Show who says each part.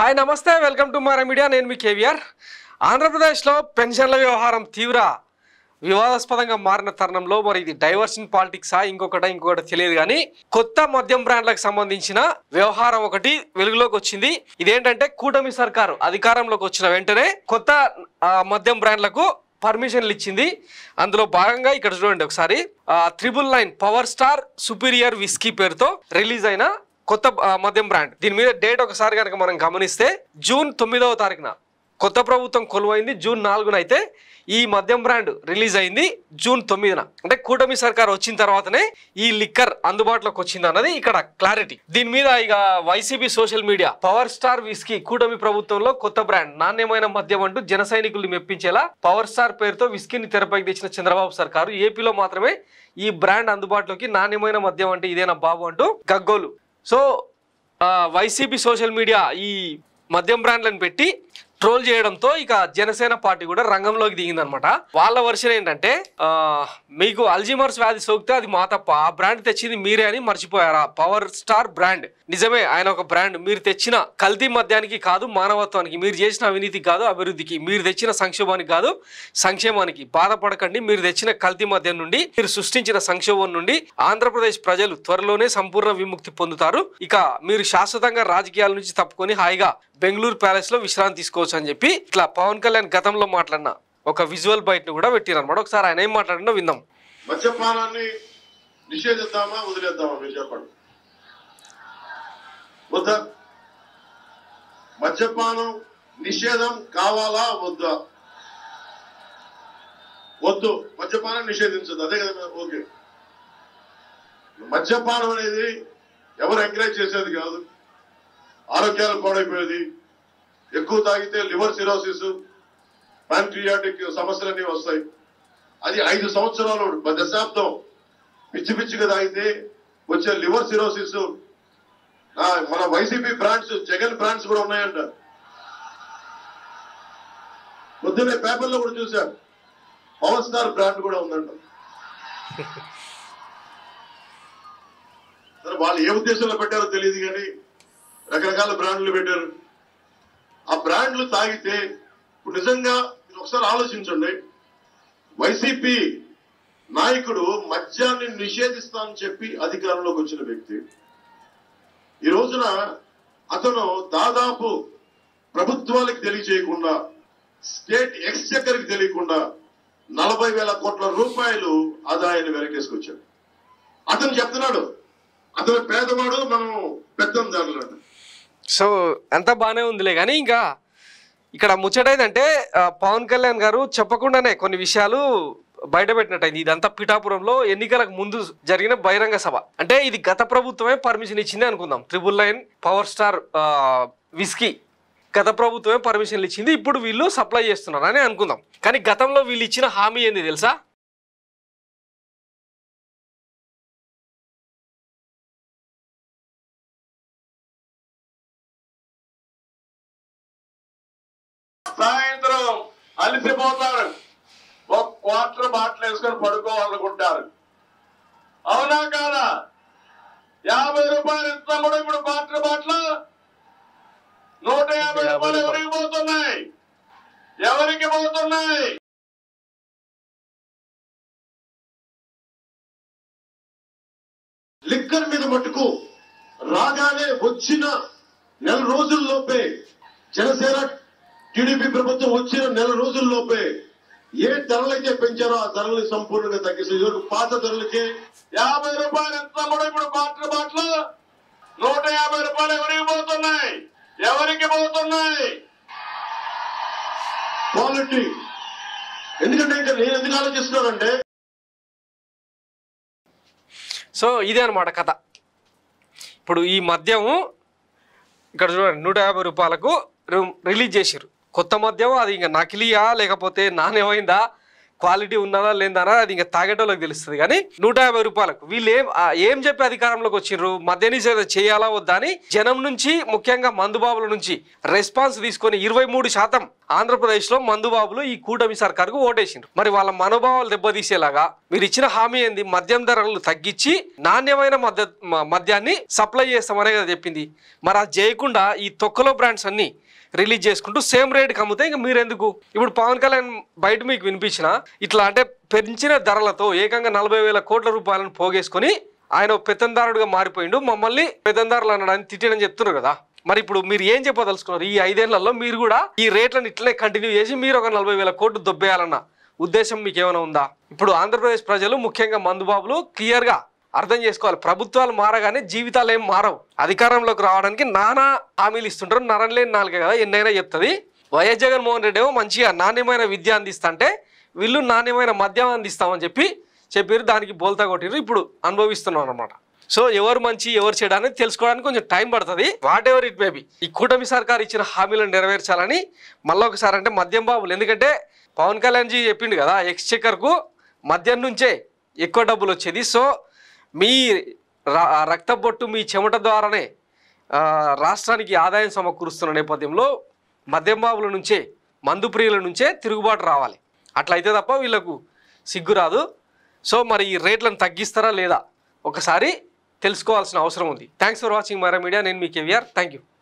Speaker 1: hi నమస్తే welcome to Mara media నేను మీ కేవీఆర్ ఆంధ్రప్రదేశ్లో పెన్షన్ల వ్యవహారం తీవ్ర వివాదాస్పదంగా మారిన తరుణంలో మరి ఇది డైవర్షన్ పాలిటిక్సా ఇంకొకట ఇంకొకటి తెలియదు కానీ కొత్త మద్యం బ్రాండ్లకు సంబంధించిన వ్యవహారం ఒకటి వెలుగులోకి వచ్చింది ఇదేంటంటే కూటమి సర్కారు అధికారంలోకి వచ్చిన వెంటనే కొత్త ఆ, మద్యం బ్రాండ్లకు పర్మిషన్లు ఇచ్చింది అందులో భాగంగా ఇక్కడ చూడండి ఒకసారి triple nine power star superior whisky పేరుతో రిలీజ్ అయిన కొత్త ఆ, మద్యం బ్రాండ్ దీని మీద డేట్ ఒకసారి కనుక మనం గమనిస్తే జూన్ తొమ్మిదవ తారీఖున కొత్త ప్రభుత్వం కొలువైంది జూన్ నాలుగున అయితే ఈ మద్యం బ్రాండ్ రిలీజ్ అయింది జూన్ తొమ్మిదిన అంటే కూటమి సర్కార్ వచ్చిన తర్వాతనే ఈ లిక్కర్ అందుబాటులోకి వచ్చింది అన్నది ఇక్కడ క్లారిటీ దీని మీద ఇక YCP social media power star whisky కూటమి ప్రభుత్వంలో కొత్త బ్రాండ్ నాణ్యమైన మద్యం అంటూ జన సైనికుల్ని మెప్పించేలా పవర్ స్టార్ పేరుతో విస్కీని తెరపైకి తెచ్చిన చంద్రబాబు సర్కారు ఏపీలో మాత్రమే ఈ బ్రాండ్ అందుబాటులోకి నాణ్యమైన మద్యం అంటే ఇదేనా బాబు అంటూ గగ్గోలు సో ఆ, వైసీపీ సోషల్ మీడియా ఈ మద్యం బ్రాండ్లను పెట్టి ట్రోల్ చేయడంతో ఇక జనసేన పార్టీ కూడా రంగంలోకి దిగిందనమాట వాళ్ళ వర్షన్ ఏంటంటే ఆ, మీకు అల్జిమర్స్ వ్యాధి సోకితే అది మా తప్ప ఆ బ్రాండ్ తెచ్చింది మీరే అని మర్చిపోయారా పవర్ స్టార్ బ్రాండ్ నిజమే ఆయన ఒక బ్రాండ్ మీరు తెచ్చిన కల్తీ మద్యానికి కాదు మానవత్వానికి మీరు చేసిన అవినీతికి కాదు అభివృద్ధికి మీరు తెచ్చిన సంక్షోభానికి కాదు సంక్షేమానికి బాధపడకండి మీరు తెచ్చిన కల్తీ మద్యం నుండి మీరు సృష్టించిన సంక్షోభం నుండి ఆంధ్రప్రదేశ్ ప్రజలు త్వరలోనే సంపూర్ణ విముక్తి పొందుతారు ఇక మీరు శాశ్వతంగా రాజకీయాల నుంచి తప్పుకొని హాయిగా బెంగళూరు ప్యాలెస్ లో విశ్రాంతి తీసుకోవచ్చు అని చెప్పి ఇట్లా పవన్ కళ్యాణ్ గతంలో మాట్లాడిన ఒక విజువల్ బయట కూడా పెట్టిరన్నమాట ఒకసారి ఆయన ఏం మాట్లాడినా విందాం
Speaker 2: మద్యపానాన్ని నిషేధిద్దామా వదిలేద్దామా మీరు చెప్పండి వద్దా మద్యపానం నిషేధం కావాలా వద్దా వద్దు మద్యపానం నిషేధించదు అదే కదా ఓకే మద్యపానం అనేది ఎవరు ఎంకరేజ్ చేసేది కాదు ఆరోగ్యాలు పాడైపోయేది ఎక్కువ తాగితే లివర్ సిరోసిస్ ప్యాంట్రియాటిక్ సమస్యలన్నీ వస్తాయి అది ఐదు సంవత్సరాలు ఒక దశాబ్దం పిచ్చి పిచ్చిగా తాగితే వచ్చే లివర్ సిరోసిస్ ఆ, మన వైసీపీ బ్రాండ్స్ జగన్ బ్రాండ్స్ కూడా ఉన్నాయంట పొద్దున్నే పేపర్లో కూడా చూశాను పవర్ స్టార్ బ్రాండ్ కూడా ఉందంట సరే వాళ్ళు ఏ ఉద్దేశంలో పెట్టారో తెలియదు కానీ రకరకాల బ్రాండ్లు పెట్టారు ఆ బ్రాండ్లు తాగితే ఇప్పుడు నిజంగా మీరు ఒకసారి ఆలోచించండి వైసీపీ నాయకుడు మద్యాన్ని నిషేధిస్తానని చెప్పి అధికారంలోకి వచ్చిన వ్యక్తి ఈ రోజున అతను దాదాపు ప్రభుత్వాలకు తెలియజేయకుండా స్టేట్ ఎక్స్చెక్కర్కి తెలియకుండా నలభై వేల కోట్ల రూపాయలు ఆదాయాన్ని వెనకేసుకొచ్చాడు అతను చెప్తున్నాడు అతను పేదవాడు మనం పెద్దందారులు అంట
Speaker 1: సో ఎంత బాగానే ఉందిలే కానీ ఇంకా ఇక్కడ ముచ్చటైందంటే ఆ, పవన్ కళ్యాణ్ గారు చెప్పకుండానే కొన్ని విషయాలు బయట పెట్టినట్టయింది ఇదంతా పిఠాపురంలో ఎన్నికలకు ముందు జరిగిన బహిరంగ సభ అంటే ఇది గత ప్రభుత్వమే పర్మిషన్ ఇచ్చింది అనుకుందాం ట్రిపుల్ నైన్ పవర్ స్టార్ ఆ, విస్కీ గత ప్రభుత్వమే పర్మిషన్లు ఇచ్చింది ఇప్పుడు వీళ్ళు సప్లై చేస్తున్నారు అని అనుకుందాం కానీ గతంలో వీళ్ళు ఇచ్చిన హామీ ఏంది తెలుసా
Speaker 2: సాయంత్రం అలసిపోతారు ఒక క్వార్టర్ బాటిల్ వేసుకొని పడుకోవాలనుకుంటారు అవునా కాదా యాభై రూపాయలు ఇస్తాము ఇప్పుడు క్వార్టర్ బాటిల్ నూట యాభై రూపాయలు ఎవరికి పోతున్నాయి ఎవరికి పోతున్నాయి లిక్కర్ మీద మటుకు రాగానే వచ్చిన నెల రోజుల్లోపే జనసేన టీడీపీ ప్రభుత్వం వచ్చిన నెల రోజుల్లోపే ఏ ధరలైతే పెంచారో ఆ ధరల్ని సంపూర్ణంగా తగ్గిస్తుంది ఇదివరకు పాత ధరలకే యాభై రూపాయలు ఎంత కూడా ఇప్పుడు బాటిల్ బాటిల్ నూట యాభై రూపాయలు ఎవరికి పోతున్నాయి ఎవరికి పోతున్నాయి క్వాలిటీ ఎందుకంటే ఇంకా నేను ఎందుకు ఆలోచిస్తున్నానంటే
Speaker 1: సో ఇదే అనమాట కథ ఇప్పుడు ఈ మద్యం ఇక్కడ చూడండి నూట యాభై రూపాయలకు రి- రిలీజ్ చేసిర్రు కొత్త మద్యం అది ఇంకా నకిలీయా లేకపోతే నాణ్యమైందా క్వాలిటీ ఉన్నదా లేదా అది ఇంకా తాగేటోళ్ళకి తెలుస్తుంది కానీ నూట యాభై రూపాయలకు వీళ్ళు ఏం ఆ, ఏం చెప్పి అధికారంలోకి వచ్చిండ్రు మద్య నిషేధం చేయాలా వద్దా అని జనం నుంచి ముఖ్యంగా మందుబాబుల నుంచి రెస్పాన్స్ తీసుకొని ఇరవై మూడు శాతం ఆంధ్రప్రదేశ్లో మందుబాబులు ఈ కూటమి సర్కారుకు ఓటేసిండ్రు మరి వాళ్ళ మనోభావాలు దెబ్బతీసేలాగా మీరు ఇచ్చిన హామీ ఏంది మద్యం ధరలు తగ్గించి నాణ్యమైన మద్య మ- మద్యాన్ని సప్లై చేస్తామనే కదా చెప్పింది మరి అది చేయకుండా ఈ తొక్కలో బ్రాండ్స్ అన్ని రిలీజ్ చేసుకుంటూ సేమ్ రేట్కి అమ్ముతే ఇంకా మీరు ఎందుకు ఇప్పుడు పవన్ కళ్యాణ్ బయట మీకు వినిపించిన ఇట్లా అంటే పెంచిన ధరలతో ఏకంగా నలభై వేల కోట్ల రూపాయలను పోగేసుకొని ఆయన ఒక పెత్తందారుడుగా మారిపోయిండు మమ్మల్ని పెత్తందారులు అనడానికి తిట్టడని చెప్తున్నారు కదా మరి ఇప్పుడు మీరు ఏం చెప్పదలుచుకున్నారు ఈ ఐదేళ్లలో మీరు కూడా ఈ రేట్లను ఇట్లనే కంటిన్యూ చేసి మీరు ఒక నలభై వేల కోట్లు దొబ్బేయాలన్న ఉద్దేశం మీకు ఏమైనా ఉందా ఇప్పుడు ఆంధ్రప్రదేశ్ ప్రజలు ముఖ్యంగా మందుబాబులు క్లియర్గా అర్థం చేసుకోవాలి ప్రభుత్వాలు మారగానే జీవితాలు ఏం మారవు అధికారంలోకి రావడానికి నానా హామీలు ఇస్తుంటారు నరం నాలుగే కదా ఎన్నైనా చెప్తుంది వైఎస్ జగన్మోహన్ రెడ్డి ఏమో మంచిగా నాణ్యమైన విద్య అందిస్తంటే వీళ్ళు నాణ్యమైన మద్యం అందిస్తామని చెప్పి చెప్పారు దానికి బోల్తా కొట్టిరు ఇప్పుడు అనుభవిస్తున్నాం అనమాట సో ఎవరు మంచి ఎవరు చెడు అనేది తెలుసుకోవడానికి కొంచెం టైం పడుతుంది వాట్ ఎవర్ ఇట్ మేబీ ఈ కూటమి సర్కార్ ఇచ్చిన హామీలను నెరవేర్చాలని మళ్ళీ ఒకసారి అంటే మద్యం బాబులు ఎందుకంటే పవన్ కళ్యాణ్ జీ చెప్పిండు కదా ఎక్స్చెక్కర్కు మద్యం నుంచే ఎక్కువ డబ్బులు వచ్చేది సో మీ ర- రక్తబొట్టు మీ చెమట ద్వారానే ఆ, రాష్ట్రానికి ఆదాయం సమకూరుస్తున్న నేపథ్యంలో మద్యం బాబుల నుంచే మందు ప్రియుల నుంచే తిరుగుబాటు రావాలి అట్లయితే తప్ప వీళ్ళకు సిగ్గు రాదు సో మరి ఈ రేట్లను తగ్గిస్తారా లేదా ఒకసారి తెలుసుకోవాల్సిన అవసరం ఉంది థ్యాంక్స్ ఫర్ వాచింగ్ మరా మీడియా నేను మీ కేవీఆర్ థ్యాంక్ యూ